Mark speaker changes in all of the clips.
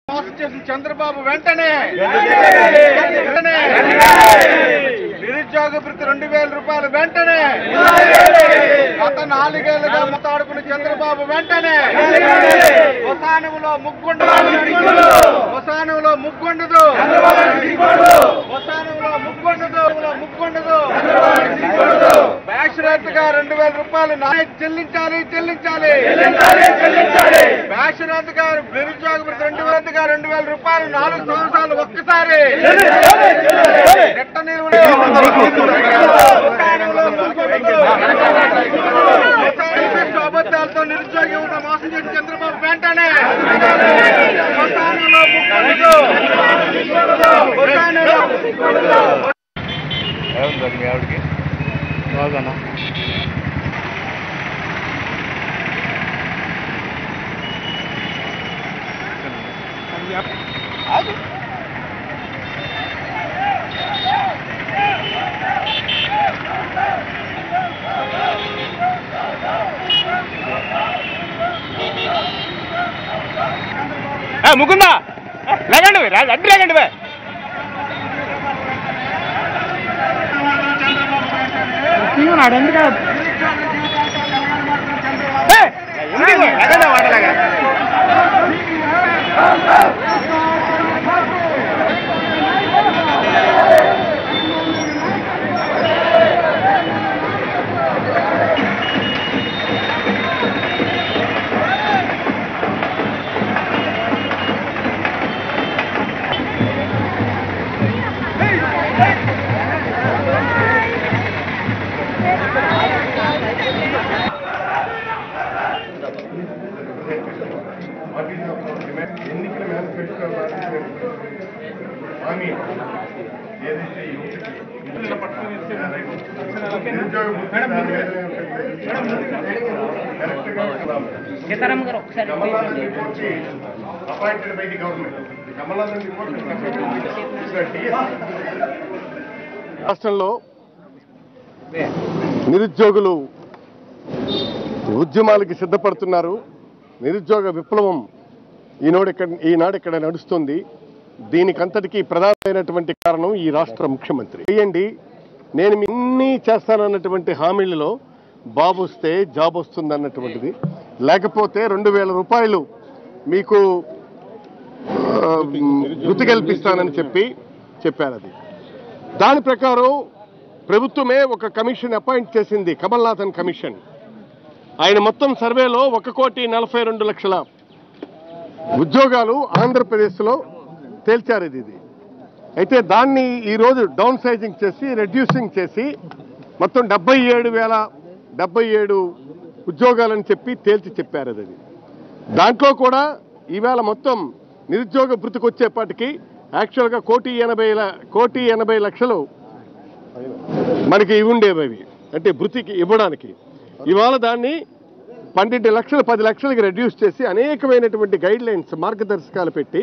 Speaker 1: మోసం చేసిన చంద్రబాబు వెంటనే వెంటనే నిరుద్యోగ భృతి రెండు వేల రూపాయలు వెంటనే గత నాలుగేళ్లుగా ముతాడుకున్న చంద్రబాబు వెంటనే వసానంలో ముగ్గుండదు వసానంలో ముగ్గుండదు వసానంలో ముగ్గుండదు ముగ్గుండదు బ్యాషరత్గా రెండు వేల రూపాయలు నాయ చెల్లించాలి చెల్లించాలి బ్యాషరత్ గారు నిరుద్యోగ భృతి రెండు వేలగా రెండు వేల రూపాయలు నాలుగు సంవత్సరాలు ఒక్కసారి రెట్ట నిలువలో వసానంలో ముగ్గుండదు. వసానంలో అబద్ధాలతో నిరుద్యోగ యువత మోసం చేసిన చంద్రబాబు వెంటనే వసానంలో ముగ్గుండదు వసానంలో
Speaker 2: బాగానా ముకుందా లేకండి అడ్డు లేకండి బే
Speaker 3: తీయనాడు ఎందుకు
Speaker 2: లేకండి వాటలాగా
Speaker 4: ఎన్నికల మేనిఫెస్టో హామీ ఏదైతే యువతకి నిరుద్యోగ వృత్తి దాని మీద కరెక్ట్గా
Speaker 3: సీతారాం గారు ఒకసారి
Speaker 4: Kamalnathan report appointed by the government Kamalnathan report రాష్ట్రంలో నిరుద్యోగులు ఉద్యమాలకి సిద్ధపడుతున్నారు నిరుద్యోగ విప్లవం ఈనాడు ఇక్కడ ఈనాడు ఇక్కడ నడుస్తుంది దీనికంతటికీ ప్రధానమైనటువంటి కారణం ఈ రాష్ట్ర ముఖ్యమంత్రి చేయండి నేను ఇన్ని చేస్తానన్నటువంటి హామీలలో బాబు వస్తే జాబ్ వస్తుంది అన్నటువంటిది లేకపోతే రెండు వేల రూపాయలు మీకు ఆ, వృత్తి కల్పిస్తానని చెప్పి చెప్పారు అది దాని ప్రకారం ప్రభుత్వమే ఒక కమిషన్ అపాయింట్ చేసింది కమల్నాథన్ కమిషన్ ఆయన మొత్తం సర్వేలో ఒక కోటి నలభై రెండు లక్షల ఉద్యోగాలు ఆంధ్రప్రదేశ్లో తేల్చారు ఇది ఇది అయితే దాన్ని ఈరోజు డౌన్ సైజింగ్ చేసి రెడ్యూసింగ్ చేసి మొత్తం డెబ్బై ఏడు వేల డెబ్బై ఏడు ఉద్యోగాలని చెప్పి తేల్చి చెప్పారు అది దాంట్లో కూడా ఈవేళ మొత్తం నిరుద్యోగ భృతికి వచ్చేపాటికి యాక్చువల్గా కోటి ఎనభై ల- కోటి ఎనభై లక్షలు మనకి ఇవి ఉండేవి అవి అంటే భృతికి ఇవ్వడానికి ఇవాళ దాన్ని పన్నెండు లక్షలు పది లక్షలకి రెడ్యూస్ చేసి అనేకమైనటువంటి గైడ్ లైన్స్ మార్గదర్శకాలు పెట్టి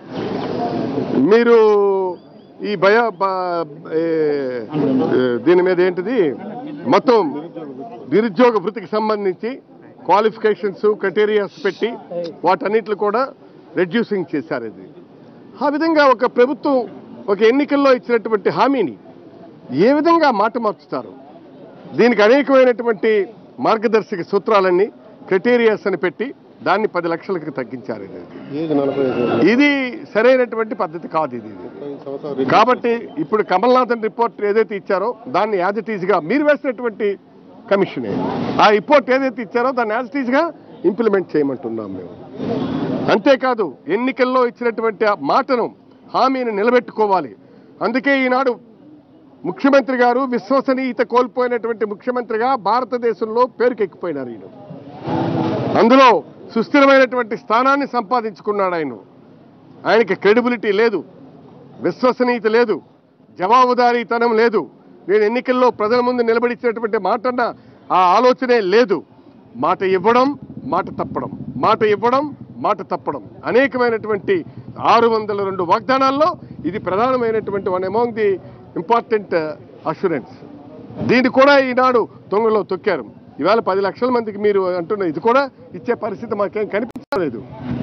Speaker 4: మీరు ఈ భయ బ- ఏ- ఏ, దీని మీద ఏంటిది మొత్తం నిరుద్యోగ వృత్తికి సంబంధించి క్వాలిఫికేషన్స్ క్రైటీరియాస్ పెట్టి వాటన్నిటిని కూడా రెడ్యూసింగ్ చేశారు ఇది ఆ విధంగా ఒక ప్రభుత్వం ఒక ఎన్నికల్లో ఇచ్చినటువంటి హామీని ఏ విధంగా మాట మార్చుతారు దీనికి అనేకమైనటువంటి మార్గదర్శక సూత్రాలన్నీ క్రైటీరియాస్ అని పెట్టి దాన్ని పది లక్షలకు తగ్గించారు ఇది. ఇది సరైనటువంటి పద్ధతి కాదు ఇది ఇది. కాబట్టి ఇప్పుడు కమల్నాథన్ రిపోర్ట్ ఏదైతే ఇచ్చారో దాన్ని యాజ్ ఇట్ ఈజ్ గా మీరు వేసినటువంటి కమిషనే ఆ రిపోర్ట్ ఏదైతే ఇచ్చారో దాన్ని యాజ్ ఇట్ ఈజ్ గా ఇంప్లిమెంట్ చేయమంటున్నాం మేము అంతేకాదు ఎన్నికల్లో ఇచ్చినటువంటి ఆ మాటను హామీని నిలబెట్టుకోవాలి అందుకే ఈనాడు ముఖ్యమంత్రి గారు విశ్వసనీయత కోల్పోయినటువంటి ముఖ్యమంత్రిగా భారతదేశంలో పేరుకెక్కిపోయినారు ఈయన అందులో సుస్థిరమైనటువంటి స్థానాన్ని సంపాదించుకున్నాడు ఆయన ఆయనకి క్రెడిబిలిటీ లేదు విశ్వసనీయత లేదు జవాబుదారీతనం లేదు నేను ఎన్నికల్లో ప్రజల ముందు నిలబడిచ్చినటువంటి మాటన్న ఆ ఆలోచనే లేదు మాట ఇవ్వడం మాట తప్పడం మాట ఇవ్వడం మాట తప్పడం అనేకమైనటువంటి ఆరు వందల రెండు వాగ్దానాల్లో ఇది ప్రధానమైనటువంటి one among the important assurance దీన్ని కూడా ఈనాడు దొంగలో తొక్కారు ఇవాళ పది లక్షల మందికి మీరు అంటున్న ఇది కూడా ఇచ్చే పరిస్థితి మాకేం కనిపించలేదు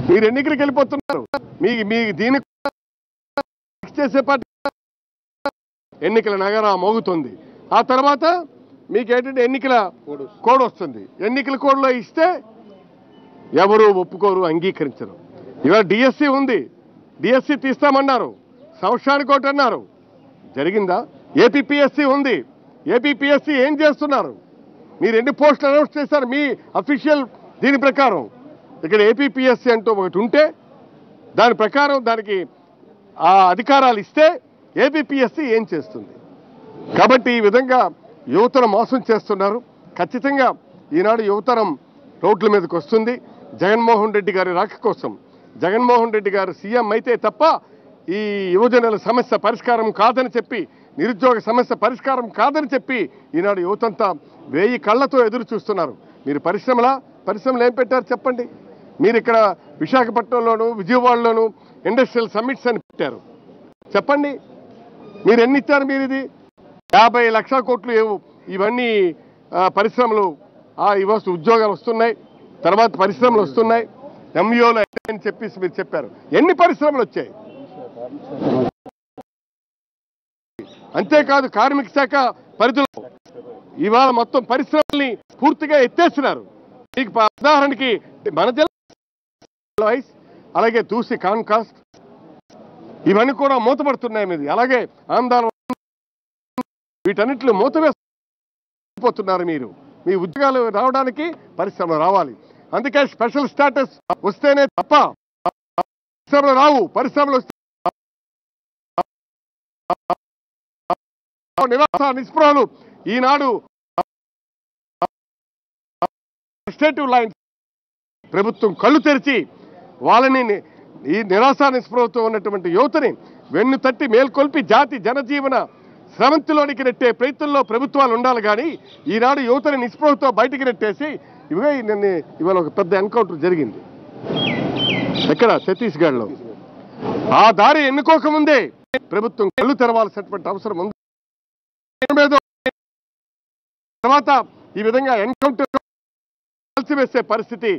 Speaker 4: మీరు ఎన్నికలకు వెళ్ళిపోతున్నారు మీ మీ దీనికి చేసే పార్టీ ఎన్నికల నగర మోగుతుంది ఆ తర్వాత మీకు ఏంటంటే ఎన్నికల కోడ్ వస్తుంది ఎన్నికల కోడ్లో ఇస్తే ఎవరు ఒప్పుకోరు అంగీకరించరు ఇవాళ డిఎస్సి ఉంది డిఎస్సి తీస్తామన్నారు సంవత్సరానికి ఒకటి అన్నారు జరిగిందా ఏపీపీఎస్సి ఉంది ఏపీపీఎస్సి ఏం చేస్తున్నారు మీరు ఎన్ని పోస్టులు అనౌన్స్ చేశారు మీ అఫీషియల్ దీని ప్రకారం ఇక్కడ ఏపీపీఎస్సి అంటూ ఒకటి ఉంటే దాని ప్రకారం దానికి ఆ అధికారాలు ఇస్తే ఏపీపీఎస్సి ఏం చేస్తుంది కాబట్టి ఈ విధంగా యువతను మోసం చేస్తున్నారు ఖచ్చితంగా ఈనాడు యువతరం రోడ్ల మీదకి వస్తుంది జగన్మోహన్ రెడ్డి గారి రాక కోసం జగన్మోహన్ రెడ్డి గారు సీఎం అయితే తప్ప ఈ యువజనుల సమస్య పరిష్కారం కాదని చెప్పి నిరుద్యోగ సమస్య పరిష్కారం కాదని చెప్పి ఈనాడు యువతంతా వేయి కళ్ళతో ఎదురు చూస్తున్నారు మీరు పరిశ్రమల పరిశ్రమలు ఏం పెట్టారు చెప్పండి మీరు ఇక్కడ విశాఖపట్నంలోను విజయవాడలోను ఇండస్ట్రియల్ సమ్మిట్స్ అని పెట్టారు చెప్పండి మీరు ఎన్ని ఇచ్చారు మీరు ఇది యాభై లక్షల కోట్లు ఏవు- ఇవన్నీ ఆ, పరిశ్రమలు ఆ, ఇవి వస్తు- ఉద్యోగాలు వస్తున్నాయి తర్వాత పరిశ్రమలు వస్తున్నాయి ఎంఈఓలు అని చెప్పేసి మీరు చెప్పారు ఎన్ని పరిశ్రమలు వచ్చాయి అంతేకాదు కార్మిక శాఖ పరిధిలో ఇవాళ మొత్తం పరిశ్రమల్ని పూర్తిగా ఎత్తేస్తున్నారు మీకు ప- ఉదాహరణకి మన జిల్లా వైస్ అలాగే తూసి కాన్కాస్ట్ ఇవన్నీ కూడా మూతపడుతున్నాయి మీది అలాగే ఆంధ్ర వీటన్నిటిలో మూత వేసిపోతున్నారు మీరు మీ ఉద్యోగాలు రావడానికి పరిశ్రమలు రావాలి అందుకే స్పెషల్ స్టాటస్ వస్తేనే తప్ప పరిశ్రమలు రావు పరిశ్రమలు వస్తే నిరాశ నిస్పృహలు ఈనాడు స్టేటివ్ లైన్ ప్రభుత్వం కళ్ళు తెరిచి వాళ్ళని ని- ఈ నిరాశ నిస్పృహతో ఉన్నటువంటి యువతని వెన్ను తట్టి మేల్కొల్పి జాతి జనజీవన స్రవంతిలోనికి నెట్టే ప్రయత్నంలో ప్రభుత్వాలు ఉండాలి కానీ ఈనాడు యువతని నిస్పృహతో బయటికి నెట్టేసి ఇవే నిన్న ఇవాళ ఒక పెద్ద ఎన్కౌంటర్ జరిగింది ఎక్కడ ఛత్తీస్గఢ్లో ఆ దారి ఎన్నుకోకముందే ప్రభుత్వం కళ్ళు తెరవాల్సినటువంటి అవసరం ఉంది మీద తర్వాత ఈ విధంగా ఎన్కౌంటర్ కలిసివేసే పరిస్థితి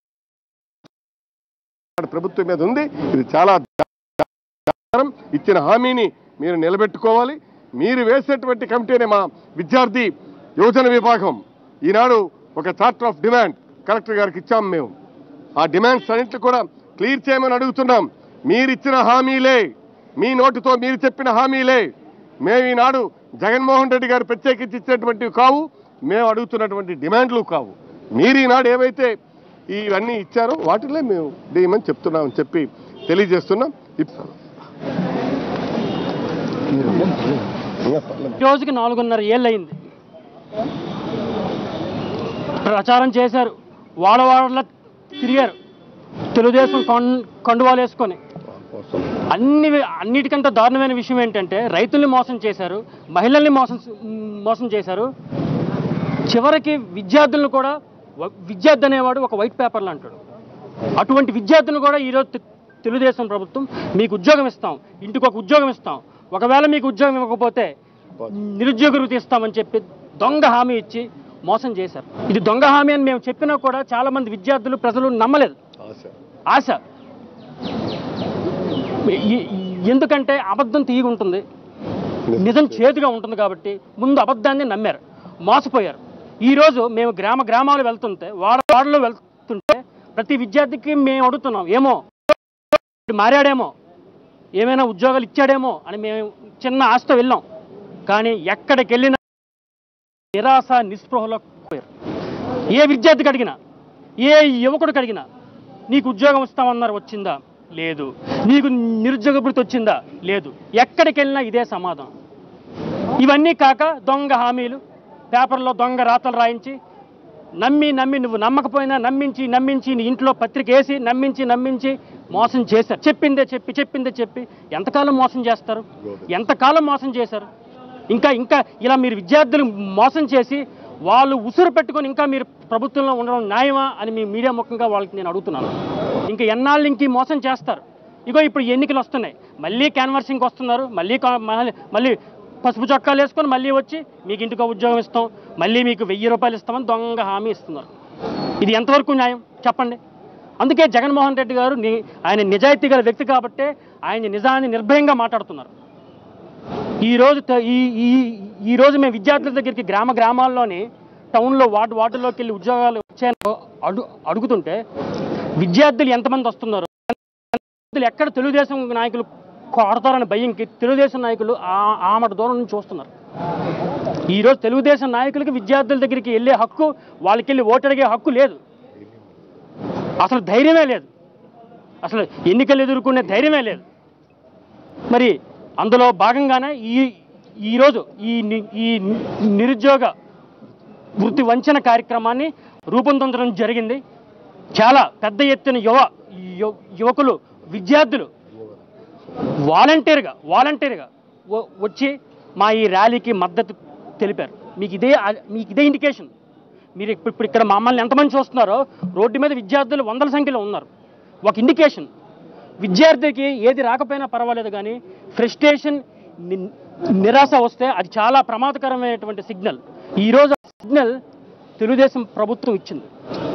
Speaker 4: ప్రభుత్వం మీద ఉంది ఇది చాలా దారుణం. ఇచ్చిన హామీని మీరు నిలబెట్టుకోవాలి మీరు వేసేటువంటి కమిటీనే మా విద్యార్థి యువజన విభాగం ఈనాడు ఒక చార్టర్ ఆఫ్ డిమాండ్ కలెక్టర్ గారికి ఇచ్చాం మేము ఆ డిమాండ్స్ అన్నింటిని కూడా క్లియర్ చేయమని అడుగుతున్నాం మీరు ఇచ్చిన హామీలే మీ నోటితో మీరు చెప్పిన హామీలే మేము ఈనాడు జగన్మోహన్ రెడ్డి గారు ప్రత్యేకించి ఇచ్చినటువంటివి కావు మేము అడుగుతున్నటువంటి డిమాండ్లు కావు మీరు ఈనాడు ఏవైతే ఇవన్నీ ఇచ్చారో వాటిలో మేము దేయమని చెప్తున్నామని చెప్పి తెలియజేస్తున్నాం ఇప్పుడు
Speaker 3: ఈ రోజుకి నాలుగున్నర ఏళ్ళు అయింది ప్రచారం చేశారు వాడవాడలా తిరిగారు తెలుగుదేశం కం- కండువాలు వేసుకొని అన్ని అన్నిటికంటే దారుణమైన విషయం ఏంటంటే రైతుల్ని మోసం చేశారు మహిళల్ని మోసం మోసం చేశారు చివరికి విద్యార్థులను కూడా వ- విద్యార్థి అనేవాడు ఒక వైట్ పేపర్లు అంటాడు అటువంటి విద్యార్థులను కూడా ఈరోజు తె- తెలుగుదేశం ప్రభుత్వం మీకు ఉద్యోగం ఇస్తాం ఇంటికి ఒక ఉద్యోగం ఇస్తాం ఒకవేళ మీకు ఉద్యోగం ఇవ్వకపోతే నిరుద్యోగ వృత్తి ఇస్తామని చెప్పి దొంగ హామీ ఇచ్చి మోసం చేశారు ఇది దొంగ హామీ అని మేము చెప్పినా కూడా చాలా మంది విద్యార్థులు ప్రజలు నమ్మలేదు ఆశ ఎ- ఎందుకంటే అబద్ధం తీగి ఉంటుంది నిజం చేదుగా ఉంటుంది కాబట్టి ముందు అబద్ధాన్ని నమ్మారు మోసపోయారు ఈరోజు మేము గ్రామ గ్రామాలు వెళ్తుంటే వాడ వాడలో వెళ్తుంటే ప్రతి విద్యార్థికి మేము అడుగుతున్నాం ఏమో మారాడేమో ఏమైనా ఉద్యోగాలు ఇచ్చాడేమో అని మేము చిన్న ఆశతో వెళ్ళాం కానీ ఎక్కడికి వెళ్ళినా నిరాశ నిస్పృహలో పోయారు ఏ విద్యార్థికి అడిగినా ఏ యువకుడికి అడిగినా నీకు ఉద్యోగం ఇస్తామన్నారు వచ్చిందా లేదు నీకు నిరుద్యోగ భృతి వచ్చిందా లేదు ఎక్కడికి వెళ్ళినా ఇదే సమాధానం ఇవన్నీ కాక దొంగ హామీలు పేపర్లో దొంగ రాతలు రాయించి నమ్మి నమ్మి నువ్వు నమ్మకపోయినా నమ్మించి నమ్మించి నీ ఇంట్లో పత్రిక వేసి నమ్మించి నమ్మించి మోసం చేశారు చెప్పిందే చెప్పి చెప్పిందే చెప్పి ఎంతకాలం మోసం చేస్తారు ఎంతకాలం మోసం చేశారు ఇంకా ఇంకా ఇలా మీరు విద్యార్థులు మోసం చేసి వాళ్ళు ఉసురు పెట్టుకొని ఇంకా మీరు ప్రభుత్వంలో ఉండడం న్యాయమా అని మీ మీడియా ముఖంగా వాళ్ళకి నేను అడుగుతున్నాను ఇంకా ఎన్నాళ్ళు ఇంక ఈ మోసం చేస్తారు ఇగో ఇప్పుడు ఎన్నికలు వస్తున్నాయి మళ్ళీ క్యాన్వర్సింగ్కి వస్తున్నారు మళ్ళీ కా- మళ్ళీ- మళ్ళీ పసుపు చొక్కాలు వేసుకొని మళ్ళీ వచ్చి మీకు ఇంటికి ఒక ఉద్యోగం ఇస్తాం మళ్ళీ మీకు వెయ్యి రూపాయలు ఇస్తామని దొంగ హామీ ఇస్తున్నారు ఇది ఎంతవరకు న్యాయం చెప్పండి అందుకే జగన్మోహన్ రెడ్డి గారు ని- ఆయన నిజాయితీ గల వ్యక్తి కాబట్టే ఆయన నిజాన్ని నిర్భయంగా మాట్లాడుతున్నారు ఈ రోజు త- ఈ ఈ ఈ రోజు మేము విద్యార్థుల దగ్గరికి గ్రామ గ్రామాల్లోని టౌన్లో వార్డు వార్డుల్లోకి వెళ్ళి ఉద్యోగాలు వచ్చాయని అడు అడుగుతుంటే విద్యార్థులు ఎంతమంది వస్తున్నారు విద్యార్థులు ఎక్కడ తెలుగుదేశం నాయకులు కొడతారని భయంకి తెలుగుదేశం నాయకులు ఆ- ఆమట దూరం నుంచి చూస్తున్నారు ఈ రోజు తెలుగుదేశం నాయకులకి విద్యార్థుల దగ్గరికి వెళ్ళే హక్కు వాళ్ళకి వెళ్ళి ఓటు అడిగే హక్కు లేదు అసలు ధైర్యమే లేదు అసలు ఎన్నికలు ఎదుర్కొనే ధైర్యమే లేదు మరి అందులో భాగంగానే ఈ ఈరోజు ఈ ని- ఈ నిరుద్యోగ వృత్తి వంచన కార్యక్రమాన్ని రూపొందించడం జరిగింది చాలా పెద్ద ఎత్తున యువ యు- యువకులు విద్యార్థులు వాలంటీర్గా వాలంటీర్గా వ- వచ్చి మా ఈ ర్యాలీకి మద్దతు తెలిపారు మీకు ఇదే మీకు ఇదే ఇండికేషన్ మీరు ఇప్పుడు ఇప్పుడు ఇక్కడ మమ్మల్ని ఎంతమంది చూస్తున్నారో రోడ్డు మీద విద్యార్థులు వందల సంఖ్యలో ఉన్నారు ఒక ఇండికేషన్ విద్యార్థికి ఏది రాకపోయినా పర్వాలేదు కానీ ఫ్రస్ట్రేషన్ నిరాశ వస్తే అది చాలా ప్రమాదకరమైనటువంటి సిగ్నల్ ఈరోజు ఆ సిగ్నల్ తెలుగుదేశం ప్రభుత్వం ఇచ్చింది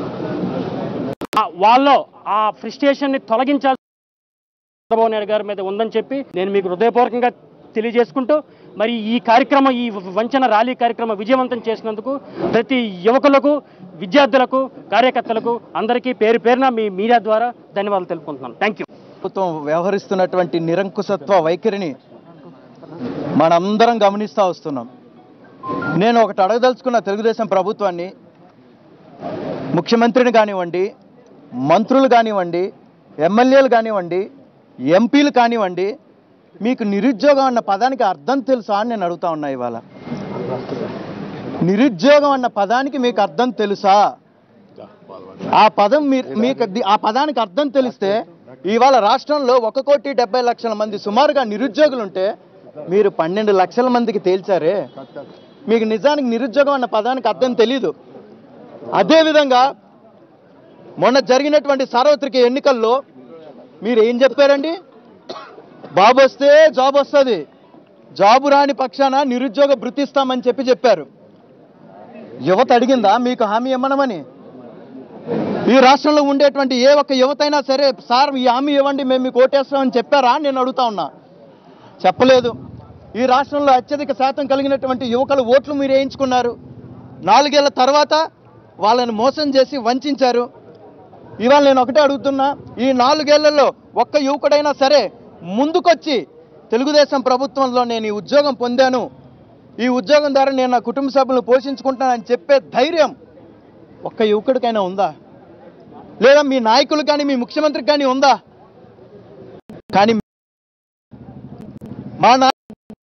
Speaker 3: ఆ వాళ్ళలో ఆ ఫ్రస్ట్రేషన్ని తొలగించాల్సి చంద్రబాబు నాయుడు గారి మీద ఉందని చెప్పి నేను మీకు హృదయపూర్వకంగా తెలియజేసుకుంటూ మరి ఈ కార్యక్రమం ఈ వంచన ర్యాలీ కార్యక్రమం విజయవంతం చేసినందుకు ప్రతి యువకులకు విద్యార్థులకు కార్యకర్తలకు అందరికీ పేరు పేరున మీ మీడియా ద్వారా ధన్యవాదాలు తెలుపుకుంటున్నాను థ్యాంక్ యూ
Speaker 5: ప్రభుత్వం వ్యవహరిస్తున్నటువంటి నిరంకుశత్వ వైఖరిని మనందరం గమనిస్తూ వస్తున్నాం నేను ఒకటి అడగదలుచుకున్న తెలుగుదేశం ప్రభుత్వాన్ని ముఖ్యమంత్రిని కానివ్వండి మంత్రులు కానివ్వండి ఎమ్మెల్యేలు కానివ్వండి ఎంపీలు కానివ్వండి మీకు నిరుద్యోగం అన్న పదానికి అర్థం తెలుసా అని నేను అడుగుతా ఉన్నా ఇవాళ నిరుద్యోగం అన్న పదానికి మీకు అర్థం తెలుసా ఆ పదం మీరు మీకు ది- ఆ పదానికి అర్థం తెలిస్తే ఇవాళ రాష్ట్రంలో ఒక కోటి డెబ్బై లక్షల మంది సుమారుగా నిరుద్యోగులు ఉంటే మీరు పన్నెండు లక్షల మందికి తేల్చారే మీకు నిజానికి నిరుద్యోగం అన్న పదానికి అర్థం తెలీదు అదేవిధంగా మొన్న జరిగినటువంటి సార్వత్రిక ఎన్నికల్లో మీరు ఏం చెప్పారండి బాబు వస్తే జాబ్ వస్తుంది జాబు రాని పక్షాన నిరుద్యోగ భృతిస్తామని చెప్పి చెప్పారు యువత అడిగిందా మీకు హామీ ఇమ్మనమని ఈ రాష్ట్రంలో ఉండేటువంటి ఏ ఒక్క యువత అయినా సరే సార్ ఈ హామీ ఇవ్వండి మేము మీకు ఓటేస్తామని చెప్పారా అని నేను అడుగుతా ఉన్నా చెప్పలేదు ఈ రాష్ట్రంలో అత్యధిక శాతం కలిగినటువంటి యువకులు ఓట్లు మీరు వేయించుకున్నారు నాలుగేళ్ల తర్వాత వాళ్ళని మోసం చేసి వంచారు ఇవాళ నేను ఒకటే అడుగుతున్నా ఈ నాలుగేళ్లలో ఒక్క యువకుడైనా సరే ముందుకొచ్చి తెలుగుదేశం ప్రభుత్వంలో నేను ఈ ఉద్యోగం పొందాను ఈ ఉద్యోగం ద్వారా నేను నా కుటుంబ సభ్యులను పోషించుకుంటానని చెప్పే ధైర్యం ఒక్క యువకుడికైనా ఉందా లేదా మీ నాయకులు కానీ మీ ముఖ్యమంత్రికి కానీ ఉందా కానీ మా నా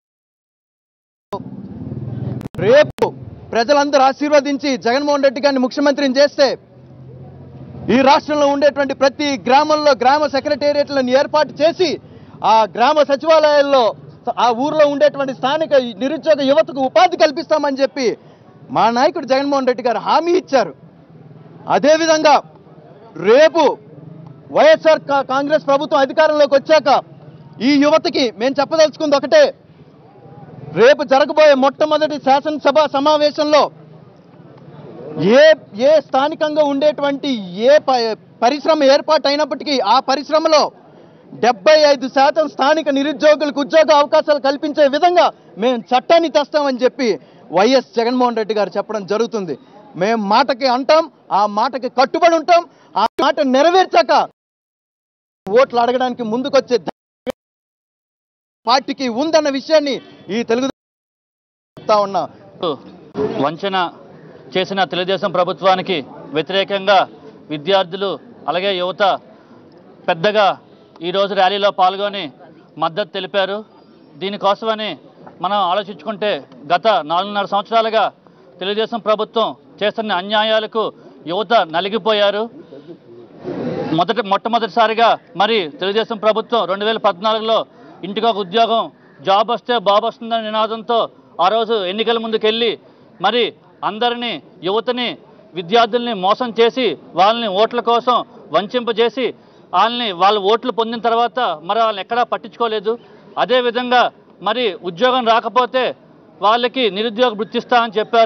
Speaker 5: రేపు ప్రజలందరూ ఆశీర్వదించి జగన్మోహన్ రెడ్డి గారిని ముఖ్యమంత్రిని చేస్తే ఈ రాష్ట్రంలో ఉండేటువంటి ప్రతి గ్రామంలో గ్రామ సెక్రటేరియట్లను ఏర్పాటు చేసి ఆ గ్రామ సచివాలయాల్లో ఆ ఊర్లో ఉండేటువంటి స్థానిక నిరుద్యోగ యువతకు ఉపాధి కల్పిస్తామని చెప్పి మా నాయకుడు జగన్మోహన్ రెడ్డి గారు హామీ ఇచ్చారు అదేవిధంగా రేపు వైఎస్ఆర్ కా- కాంగ్రెస్ ప్రభుత్వం అధికారంలోకి వచ్చాక ఈ యువతకి మేము చెప్పదలుచుకుంది ఒకటే రేపు జరగబోయే మొట్టమొదటి శాసనసభ సమావేశంలో ఏ ఏ స్థానికంగా ఉండేటువంటి ఏ ప- పరిశ్రమ ఏర్పాటు అయినప్పటికీ ఆ పరిశ్రమలో డెబ్బై ఐదు శాతం స్థానిక నిరుద్యోగులకు ఉద్యోగ అవకాశాలు కల్పించే విధంగా మేము చట్టాన్ని తెస్తామని చెప్పి వైఎస్ జగన్మోహన్ రెడ్డి గారు చెప్పడం జరుగుతుంది మేము మాటకి అంటాం ఆ మాటకి కట్టుబడి ఉంటాం ఆ మాట నెరవేర్చాక ఓట్లు అడగడానికి ముందుకొచ్చే ధైర్యం పార్టీకి ఉందన్న విషయాన్ని ఈ తెలుగు చెప్తా ఉన్నా
Speaker 6: వంచన చేసిన తెలుగుదేశం ప్రభుత్వానికి వ్యతిరేకంగా విద్యార్థులు అలాగే యువత పెద్దగా ఈరోజు ర్యాలీలో పాల్గొని మద్దతు తెలిపారు దీనికోసమని మనం ఆలోచించుకుంటే గత నాలుగున్నర సంవత్సరాలుగా తెలుగుదేశం ప్రభుత్వం చేస్తున్న అన్యాయాలకు యువత నలిగిపోయారు మొదటి మొట్టమొదటిసారిగా మరి తెలుగుదేశం ప్రభుత్వం రెండు వేల పద్నాలుగులో ఇంటికి ఒక ఉద్యోగం జాబ్ వస్తే బాబు వస్తుందనే నినాదంతో ఆ రోజు ఎన్నికల ముందుకెళ్ళి మరి అందరినీ యువతని విద్యార్థుల్ని మోసం చేసి వాళ్ళని ఓట్ల కోసం వంచింపజేసి వాళ్ళని వాళ్ళు ఓట్లు పొందిన తర్వాత మరి వాళ్ళని ఎక్కడా పట్టించుకోలేదు అదేవిధంగా మరి ఉద్యోగం రాకపోతే వాళ్ళకి నిరుద్యోగ వృత్తిస్తా అని చెప్పారు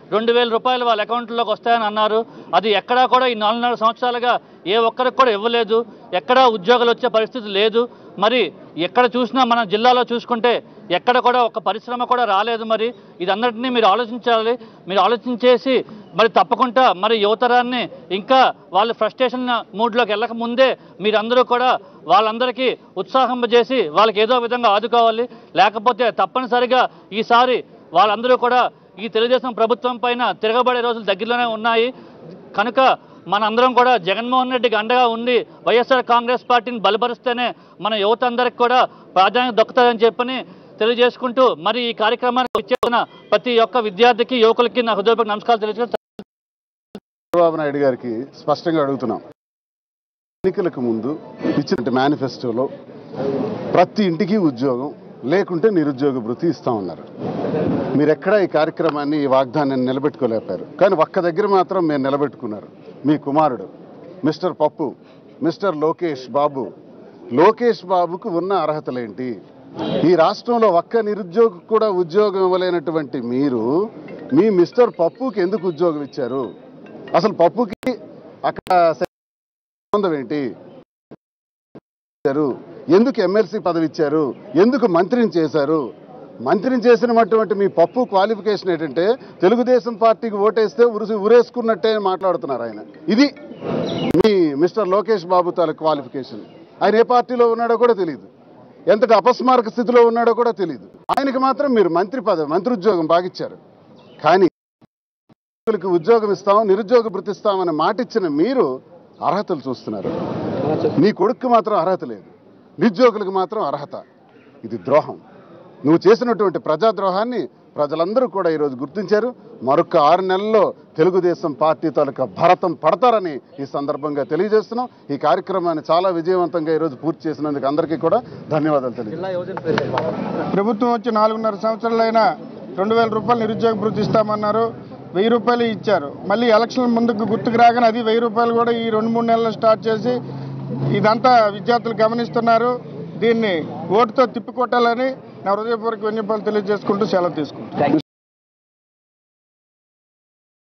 Speaker 6: రెండు వేల రూపాయలు వాళ్ళ అకౌంట్లోకి వస్తాయని అన్నారు అది ఎక్కడా కూడా ఈ నాలుగున్నర సంవత్సరాలుగా ఏ ఒక్కరికి కూడా ఇవ్వలేదు ఎక్కడా ఉద్యోగాలు వచ్చే పరిస్థితి లేదు మరి ఎక్కడ చూసినా మన జిల్లాలో చూసుకుంటే ఎక్కడ కూడా ఒక పరిశ్రమ కూడా రాలేదు మరి ఇదన్నిటినీ మీరు ఆలోచించాలి మీరు ఆలోచించేసి మరి తప్పకుండా మరి యువతరాన్ని ఇంకా వాళ్ళు ఫ్రస్ట్రేషన్ మూడ్లోకి వెళ్ళక ముందే మీరందరూ కూడా వాళ్ళందరికీ ఉత్సాహం చేసి వాళ్ళకి ఏదో విధంగా ఆదుకోవాలి లేకపోతే తప్పనిసరిగా ఈసారి వాళ్ళందరూ కూడా ఈ తెలుగుదేశం ప్రభుత్వం పైన తిరగబడే రోజులు దగ్గరలోనే ఉన్నాయి కనుక మనందరం కూడా జగన్మోహన్ రెడ్డికి అండగా ఉండి వైఎస్ఆర్ కాంగ్రెస్ పార్టీని బలపరిస్తేనే మన యువత అందరికి కూడా ప్రాధాన్యత దక్కుతుందని చెప్పని తెలియజేసుకుంటూ మరి ఈ కార్యక్రమానికి ఇచ్చేసిన ప్రతి ఒక్క విద్యార్థికి యువకులకి నా హృదయపూర్వక నమస్కారాలు తెలియజేస్తూ
Speaker 7: చంద్రబాబు నాయుడు గారికి స్పష్టంగా అడుగుతున్నాం ఎన్నికలకు ముందు ఇచ్చిన మేనిఫెస్టోలో ప్రతి ఇంటికి ఉద్యోగం లేకుంటే నిరుద్యోగ భృతి ఇస్తామన్నారు మీరు ఎక్కడా ఈ కార్యక్రమాన్ని ఈ వాగ్దానాన్ని నిలబెట్టుకోలేపారు కానీ ఒక్క దగ్గర మాత్రం మీరు నిలబెట్టుకున్నారు మీ కుమారుడు మిస్టర్ పప్పు మిస్టర్ లోకేష్ బాబు లోకేష్ బాబుకు ఉన్న అర్హతలేంటి ఈ రాష్ట్రంలో ఒక్క నిరుద్యోగి కూడా ఉద్యోగం ఇవ్వలేనటువంటి మీరు మీ మిస్టర్ పప్పుకి ఎందుకు ఉద్యోగం ఇచ్చారు అసలు పప్పుకి అక్కడ సంబంధం ఏంటి ఇచ్చారు ఎందుకు ఎమ్మెల్సీ పదవి ఇచ్చారు ఎందుకు మంత్రిని చేశారు మంత్రిని చేసినటువంటి మీ పప్పు క్వాలిఫికేషన్ ఏంటంటే తెలుగుదేశం పార్టీకి ఓటేస్తే ఉరిసి ఉరేసుకున్నట్టే అని మాట్లాడుతున్నారు ఆయన ఇది మీ మిస్టర్ లోకేష్ బాబు తాలూకు క్వాలిఫికేషన్ ఆయన ఏ పార్టీలో ఉన్నాడో కూడా తెలియదు ఎంతటి అపస్మారక స్థితిలో ఉన్నాడో కూడా తెలియదు ఆయనకి మాత్రం మీరు మంత్రి పదవి మంత్రి ఉద్యోగం బాగిచ్చారు కానీ నిరుద్యోగులకు ఉద్యోగం ఇస్తాం నిరుద్యోగ భృతి ఇస్తామని మాట ఇచ్చిన మీరు అర్హతలు చూస్తున్నారు నీ కొడుకు మాత్రం అర్హత లేదు నిరుద్యోగులకు మాత్రం అర్హత ఇది ద్రోహం నువ్వు చేసినటువంటి ప్రజాద్రోహాన్ని ప్రజలందరూ కూడా ఈరోజు గుర్తించారు మరొక ఆరు నెలల్లో తెలుగుదేశం పార్టీ తాలూకా భరతం పడతారని ఈ సందర్భంగా తెలియజేస్తున్నాం ఈ కార్యక్రమాన్ని చాలా విజయవంతంగా ఈరోజు పూర్తి చేసినందుకు అందరికీ కూడా ధన్యవాదాలు తెలియజేస్తున్నాం
Speaker 1: ప్రభుత్వం వచ్చి నాలుగున్నర సంవత్సరాలైనా రెండు వేల రూపాయలు నిరుద్యోగ భృతి ఇస్తామన్నారు వెయ్యి రూపాయలు ఇచ్చారు మళ్ళీ ఎలక్షన్ ముందుకు గుర్తుకు రాగానే అది వెయ్యి రూపాయలు కూడా ఈ రెండు మూడు నెలలు స్టార్ట్ చేసి ఇదంతా విద్యార్థులు గమనిస్తున్నారు దీన్ని ఓటుతో తిప్పికొట్టాలని నా హృదయపూర్వక విన్నపాలు తెలియజేసుకుంటూ సెలవు తీసుకుంటాను